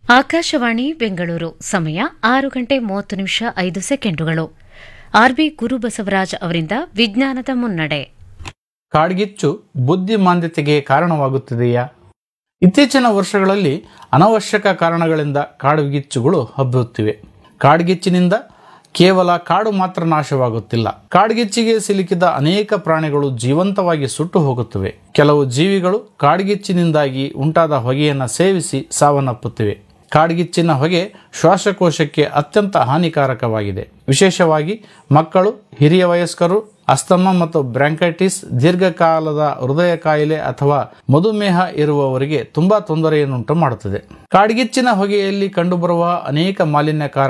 ಆಕಾಶವಾಣಿ ಬೆಂಗಳೂರು ಸಮಯ ಆರು ಗಂಟೆ ಮೂವತ್ತು ನಿಮಿಷ ಐದು ಸೆಕೆಂಡುಗಳು ಆರ್ಬಿ ಗುರುಬಸವರಾಜ್ ಅವರಿಂದ ವಿಜ್ಞಾನದ ಮುನ್ನಡೆ ಕಾಡ್ಗಿಚ್ಚು ಬುದ್ಧಿಮಾಂದ್ಯತೆಗೆ ಕಾರಣವಾಗುತ್ತದೆಯಾ ಇತ್ತೀಚಿನ ವರ್ಷಗಳಲ್ಲಿ ಅನವಶ್ಯಕ ಕಾರಣಗಳಿಂದ ಕಾಡುಗಿಚ್ಚುಗಳು ಹಬ್ಬುತ್ತಿವೆ ಕಾಡ್ಗಿಚ್ಚಿನಿಂದ ಕೇವಲ ಕಾಡು ಮಾತ್ರ ನಾಶವಾಗುತ್ತಿಲ್ಲ ಕಾಡ್ಗಿಚ್ಚಿಗೆ ಸಿಲುಕಿದ ಅನೇಕ ಪ್ರಾಣಿಗಳು ಜೀವಂತವಾಗಿ ಸುಟ್ಟು ಹೋಗುತ್ತವೆ ಕೆಲವು ಜೀವಿಗಳು ಕಾಡ್ಗಿಚ್ಚಿನಿಂದಾಗಿ ಉಂಟಾದ ಹೊಗೆಯನ್ನು ಸೇವಿಸಿ ಸಾವನ್ನಪ್ಪುತ್ತಿವೆ ಕಾಡ್ಗಿಚ್ಚಿನ ಹೊಗೆ ಶ್ವಾಸಕೋಶಕ್ಕೆ ಅತ್ಯಂತ ಹಾನಿಕಾರಕವಾಗಿದೆ ವಿಶೇಷವಾಗಿ ಮಕ್ಕಳು ಹಿರಿಯ ವಯಸ್ಕರು ಅಸ್ತಮ ಮತ್ತು ಬ್ರಾಂಕೈಟಿಸ್ ದೀರ್ಘಕಾಲದ ಹೃದಯ ಕಾಯಿಲೆ ಅಥವಾ ಮಧುಮೇಹ ಇರುವವರಿಗೆ ತುಂಬಾ ತೊಂದರೆಯನ್ನುಂಟು ಮಾಡುತ್ತದೆ ಕಾಡ್ಗಿಚ್ಚಿನ ಹೊಗೆಯಲ್ಲಿ ಕಂಡುಬರುವ ಅನೇಕ ಮಾಲಿನ್ಯಕಾರಕ